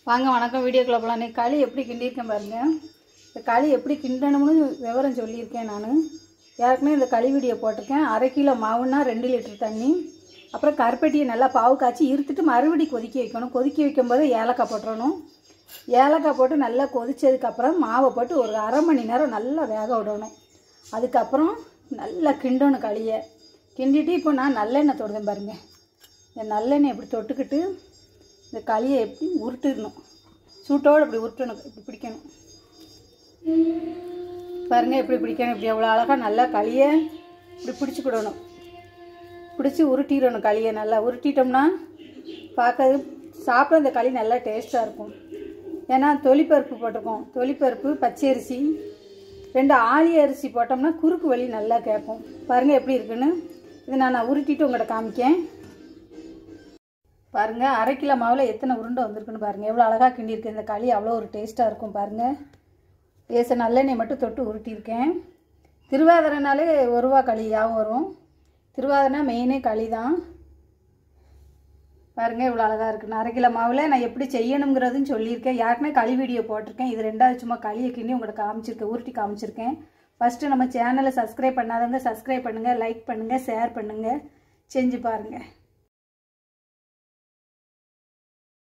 வாங்க வணக்கம் வீடியோக்குள்ள போகலாம் நீ களி எப்படி கிண்டியிருக்கேன் பாருங்க இந்த களி எப்படி கிண்டணும்னு விவரம் சொல்லியிருக்கேன் நான் ஏற்கனவே இந்த களி வீடியோ போட்டிருக்கேன் அரை கிலோ மாவுன்னா ரெண்டு லிட்டர் தண்ணி அப்புறம் கருப்பட்டியை நல்லா பாவு காய்ச்சி இருத்துட்டு மறுபடி கொதிக்க வைக்கணும் கொதிக்க வைக்கும்போது ஏலக்காய் போட்டுறணும் ஏலக்காய் போட்டு நல்லா கொதிச்சதுக்கப்புறம் மாவை போட்டு ஒரு அரை மணி நேரம் நல்லா வேக விடணும் அதுக்கப்புறம் நல்லா கிண்டணும் களியை கிண்டிட்டு இப்போ நான் நல்லெண்ணெய் தொடுதேன் பாருங்கள் இந்த நல்லெண்ணெய் இப்படி தொட்டுக்கிட்டு இந்த களியை எப்படி உருட்டிடணும் சூட்டோடு இப்படி உருட்டணும் இப்படி பிடிக்கணும் பாருங்கள் இப்படி பிடிக்கணும் இப்படி எவ்வளோ அழகாக நல்லா களியை இப்படி பிடிச்சிக்கிடணும் பிடிச்சி உருட்டிடணும் களியை நல்லா உருட்டிட்டோம்னா பார்க்கறது சாப்பிட இந்த களி நல்லா டேஸ்ட்டாக இருக்கும் ஏன்னா தொலிப்பருப்பு போட்டிருக்கோம் தொலிப்பருப்பு பச்சை அரிசி ரெண்டு ஆளி அரிசி போட்டோம்னா குறுக்கு வலி நல்லா கேட்கும் பாருங்கள் எப்படி இருக்குன்னு இதை நான் நான் உருட்டிட்டு உங்கள்கிட்ட காமிக்கேன் பாருங்கள் அரை கிலோ மாவில் எத்தனை உருண்டை வந்திருக்குன்னு பாருங்கள் எவ்வளோ அழகாக கிண்டியிருக்கு இந்த களி அவ்வளோ ஒரு டேஸ்ட்டாக இருக்கும் பாருங்கள் லேச நல்லெண்ணெய் மட்டும் தொட்டு உருட்டியிருக்கேன் திருவாதிரைனாலே ஒரு ரூபா களியாகவும் வரும் திருவாதிரைனா மெயினே களி தான் பாருங்கள் இவ்வளோ அழகாக இருக்குது அரை கிலோ மாவில் நான் எப்படி செய்யணுங்கிறதுன்னு சொல்லியிருக்கேன் யாருக்குமே களி வீடியோ போட்டிருக்கேன் இது ரெண்டாவது சும்மா களியை கிண்டி உங்களுக்கு காமிச்சிருக்கேன் உருட்டி காமிச்சிருக்கேன் ஃபஸ்ட்டு நம்ம சேனலை சப்ஸ்கிரைப் பண்ணாதவங்க சப்ஸ்கிரைப் பண்ணுங்கள் லைக் பண்ணுங்கள் ஷேர் பண்ணுங்கள் செஞ்சு பாருங்கள்